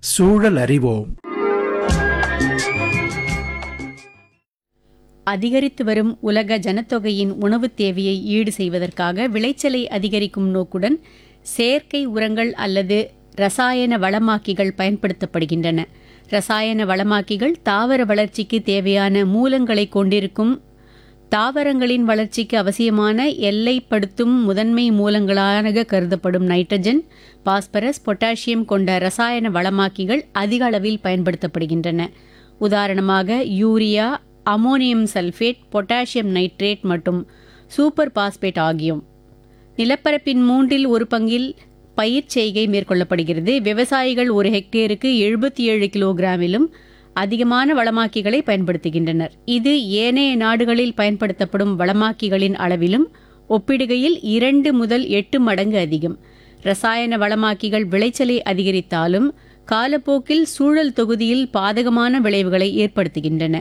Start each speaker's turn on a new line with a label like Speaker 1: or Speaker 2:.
Speaker 1: சூழல் அறிவோம்
Speaker 2: அதிகரித்து வரும் உலக ஜனத்தொகையின் உணவுத் தேவையை ஈடு செய்வதற்காக விளைச்சலை அதிகரிக்கும் நோக்குடன் செயற்கை உரங்கள் அல்லது ரசாயன வளமாக்கிகள் பயன்படுத்தப்படுகின்றன ரசாயன வளமாக்கிகள் தாவர வளர்ச்சிக்கு தேவையான மூலங்களை கொண்டிருக்கும் தாவரங்களின் வளர்ச்சிக்கு அவசியமான எல்லைப்படுத்தும் முதன்மை மூலங்களாக கருதப்படும் நைட்ரஜன் பாஸ்பரஸ் பொட்டாசியம் கொண்ட ரசாயன வளமாக்கிகள் அதிக அளவில் பயன்படுத்தப்படுகின்றன உதாரணமாக urea ammonium sulphate potassium nitrate மற்றும் சூப்பர் பாஸ்பேட் ஆகியும் நிலப்பரப்பின் மூன்றில் ஒரு பங்கில் பயிர் செய்கை மேற்கொள்ளப்படுகிறது விவசாயிகள் ஒரு ஹெக்டேருக்கு எழுபத்தி ஏழு கிலோகிராமிலும் அதிகமான வளமாக்கிகளை பயன்படுத்துகின்றனர் இது ஏனைய நாடுகளில் பயன்படுத்தப்படும் வளமாக்கிகளின் அளவிலும் ஒப்பிடுகையில் இரண்டு முதல் எட்டு மடங்கு அதிகம் ரசாயன வளமாக்கிகள் விளைச்சலை அதிகரித்தாலும் காலப்போக்கில் சூழல் தொகுதியில் பாதகமான விளைவுகளை ஏற்படுத்துகின்றன